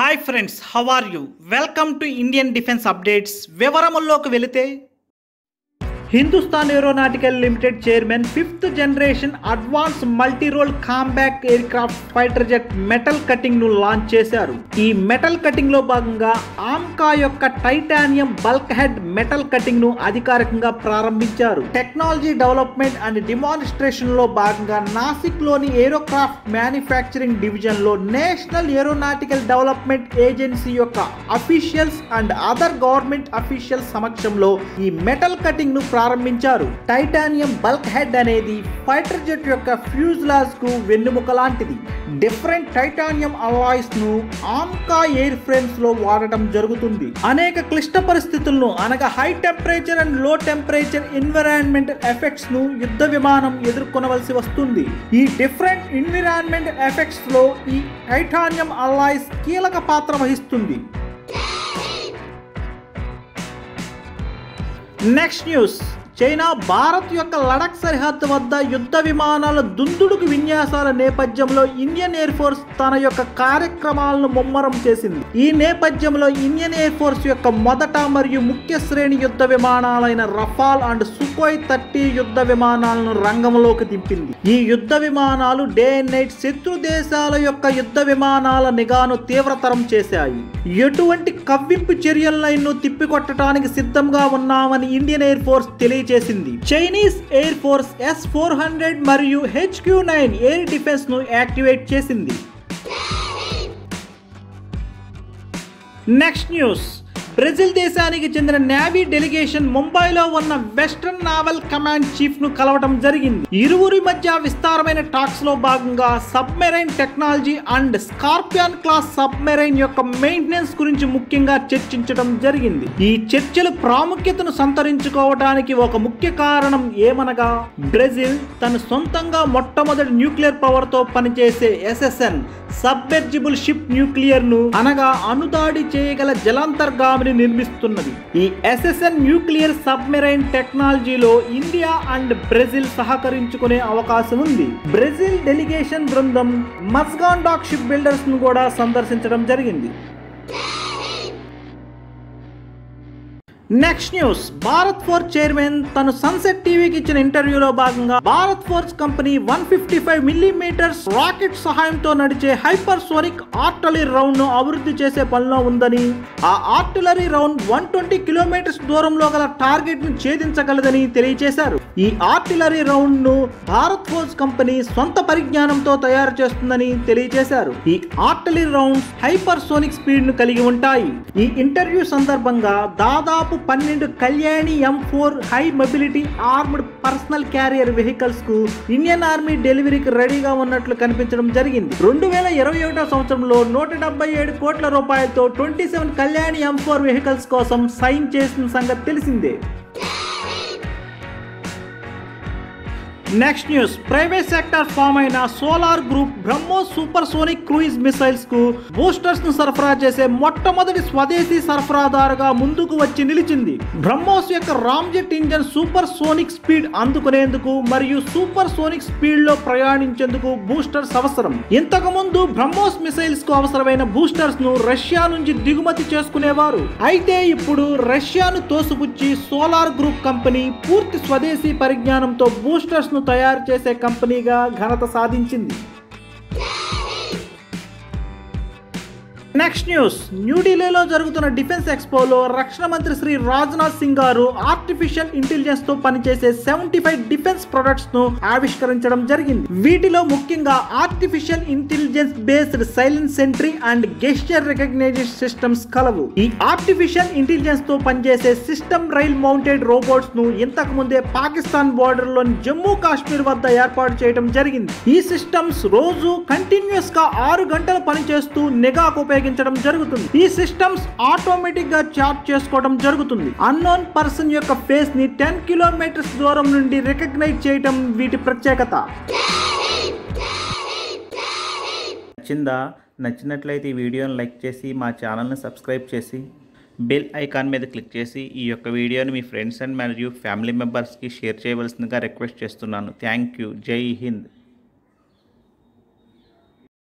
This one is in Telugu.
hi friends how are you welcome to Indian defence updates వివరముల్లోకి వెళితే Hindustan aeronautical limited chairman fifth generation advance multi role combat aircraft fighter jet metal cutting ను లాంచ్ చేశారు ఈ మెటల్ కటింగ్ లో భాగంగా ఆమ్కా యొక్క titanium bulkhead metal cutting ను అధికారికంగా ప్రారంభించారు టెక్నాలజీ డెవలప్మెంట్ అండ్ డిమాన్స్ట్రేషన్ లో భాగంగా నాసిక్ లోని ఏరోక్రాఫ్ట్ మ్యానుఫ్యాక్చరింగ్ డివిజన్ లో నేషనల్ ఏరోనాటికల్ డెవలప్మెంట్ ఏజెన్సీ యొక్క officials and other government officials సమక్షంలో ఈ మెటల్ కటింగ్ ను ప్రారంభించారు టైటానియం బల్క్ హెడ్ అనేది ఫైటర్ జెట్ యొక్క ఫ్యూజ్లాజ్ కు వెన్నెముక లాంటిది డిఫరెంట్ టైటానియం అలాయ్స్ ను ఆమ్కా ఎయిర్ ఫ్రేమ్స్ లో వాడటం జరుగుతుంది అనేక క్లిష్ట పరిస్థితులను అనగా high temperature and low temperature environmental effects ను యుద్ధ విమానం ఎదుర్కొనవలసి వస్తుంది ఈ డిఫరెంట్ ఎన్విరాన్మెంట్ ఎఫెక్ట్స్ లో ఈ టైటానియం అలాయ్స్ కీలక పాత్ర వహిస్తుంది నెక్స్ట్ న్యూస్ చైనా భారత్ యొక్క లడక్ సరిహద్దు వద్ద యుద్ధ విమానాల దుందుడుకు విన్యాసాల నేపథ్యంలో ఇండియన్ ఎయిర్ ఫోర్స్ తన యొక్క కార్యక్రమాలను ముమ్మరం చేసింది ఈ నేపథ్యంలో ఇండియన్ ఎయిర్ ఫోర్స్ యొక్క మొదట మరియు ముఖ్య శ్రేణి యుద్ధ విమానాలైన రఫాల్ అండ్ సుఖోయ్ థర్టీ యుద్ధ విమానాలను రంగంలోకి దింపింది ఈ యుద్ధ విమానాలు డే అండ్ నైట్ శత్రు దేశాల యొక్క యుద్ధ విమానాల నిఘాను తీవ్రతరం చేశాయి ఎటువంటి కవ్వింపు చర్యలను తిప్పికొట్టడానికి సిద్ధంగా ఉన్నామని ఇండియన్ ఎయిర్ ఫోర్స్ తెలియజేసింది Chinese air force S four hundred మరియు హెచ్క్యూ నైన్ ఎయిర్ డిఫెన్స్ ను యాక్టివేట్ చేసింది నెక్స్ట్ న్యూస్ బ్రెజిల్ దేశానికి చెందిన నేవీ డెలిగేషన్ ముంబైలో ఉన్న వెస్ట్రన్ నావల్ కమాండ్ చీఫ్ ను కలవడం జరిగింది ఇరువురి మధ్య విస్తారమైన టాక్స్ లో భాగంగా submarine technology and scorpion class submarine యొక్క మెయింటెనెన్స్ గురించి ముఖ్యంగా చర్చించడం జరిగింది ఈ చర్చలు ప్రాముఖ్యతను సంతరించుకోవడానికి ఒక ముఖ్య కారణం ఏమనగా బ్రెజిల్ తన సొంతంగా మొట్టమొదటి న్యూక్లియర్ పవర్ తో పనిచేసే ఎస్ఎస్ఎన్ సబ్మెర్జిబుల్ షిప్ న్యూక్లియర్ ను అనగా అణుదాడి చేయగల జలాంతర్గామిని నిర్మిస్తున్నది ఈ ఎస్ఎస్ఎన్ న్యూక్లియర్ సబ్మెరైన్ టెక్నాలజీలో ఇండియా అండ్ బ్రెజిల్ సహకరించుకునే అవకాశం ఉంది బ్రెజిల్ డెలిగేషన్ బృందం మస్గాన్ డాక్ షిప్ బిల్డర్స్ ను కూడా సందర్శించడం జరిగింది next news Bharat Forge chairman తను సన్సెట్ టీవీకి ఇచ్చిన ఇంటర్వ్యూలో భాగంగా Bharat Forge company one fifty five millimetres rocket సహాయంతో నడిచే హైపర్ సోనిక్ ఆర్టిలరీ రౌండ్ ను అభివృద్ధి చేసే పనిలో ఉందని ఆ artillery round one twenty kilometres దూరంలో గల టార్గెట్ ను ఛేదించగలదని తెలియజేశారు ఈ ఆర్టిలరీ రౌండ్ ను భారత్ ఫోర్స్ కంపెనీ సొంత పరిజ్ఞానంతో తయారు చేస్తుందని తెలియజేశారు ఈ artillery rounds hypersonic speed ను కలిగి ఉంటాయి ఈ ఇంటర్వ్యూ సందర్భంగా దాదాపు పన్నెండు Kalyani M four high mobility armoured personnel carrier vehicles కు ఇండియన్ ఆర్మీ డెలివరీకి రెడీగా ఉన్నట్లు కనిపించడం జరిగింది రెండు వేల ఇరవై ఒకటో సంవత్సరంలో నూట డెబ్బై ఏడు కోట్ల రూపాయలతో twenty seven Kalyani M four vehicles కోసం సైన్ చేసిన సంగతి తెలిసిందే next news private sector firm అయిన solar group BrahMos supersonic cruise missiles కు బూస్టర్స్ ను సరఫరా చేసే మొట్టమొదటి స్వదేశీ సరఫరాదారుగా ముందుకు వచ్చి నిలిచింది బ్రహ్మోస్ యొక్క ramjet engine supersonic speed అందుకునేందుకు మరియు సూపర్ సోనిక్ స్పీడ్ లో ప్రయాణించేందుకు బూస్టర్స్ అవసరం ఇంతకు ముందు బ్రహ్మోస్ మిసైల్స్ కు అవసరమైన బూస్టర్స్ ను రష్యా నుంచి దిగుమతి చేసుకునేవారు అయితే ఇప్పుడు రష్యాను తోసిపుచ్చి సోలార్ గ్రూప్ కంపెనీ పూర్తి స్వదేశీ పరిజ్ఞానంతో బూస్టర్స్ ను తయారు చేసే కంపెనీగా ఘనత సాధించింది నెక్స్ట్ న్యూస్ న్యూఢిల్లీలో జరుగుతున్న డిఫెన్స్ ఎక్స్పోలో రక్షణ మంత్రి శ్రీ రాజ్నాథ్ సింగ్ గారు ఆర్టిఫిషియల్ ఇంటెలిజెన్స్ తో పనిచేసే సెవెంటీ ఫైవ్ డిఫెన్స్ ప్రొడక్ట్స్ ను ఆవిష్కరించడం జరిగింది వీటిలో ముఖ్యంగా artificial intelligence based silent sentry and gesture recognization systems కలవు ఈ ఆర్టిఫిషియల్ ఇంటెలిజెన్స్ తో పనిచేసే సిస్టమ్ రైల్ మౌంటెడ్ రోబోట్స్ ను ఇంతకు ముందే పాకిస్తాన్ బోర్డర్ లోని జమ్మూ కాశ్మీర్ వద్ద ఏర్పాటు చేయడం జరిగింది ఈ సిస్టమ్స్ రోజు కంటిన్యూస్ గా ఆరు గంటలు పనిచేస్తూ నిఘాకు ఉపయోగించడం జరుగుతుంది ఈ సిస్టమ్స్ ఆటోమేటిక్ గా చార్ట్ చేసుకోవడం జరుగుతుంది అన్నోన్ పర్సన్ యొక్క ఫేస్ ని టెన్ కిలోమీటర్స్ దూరం నుండి రికగ్నైజ్ చేయడం వీటి ప్రత్యేకత నచ్చిందా నచ్చినట్లయితే ఈ వీడియోని లైక్ చేసి మా ఛానల్ని సబ్స్క్రైబ్ చేసి బెల్ ఐకాన్ మీద క్లిక్ చేసి ఈ యొక్క వీడియోని మీ ఫ్రెండ్స్ అండ్ మరియు ఫ్యామిలీ మెంబర్స్కి షేర్ చేయవలసిందిగా రిక్వెస్ట్ చేస్తున్నాను థ్యాంక్ యూ జై హింద్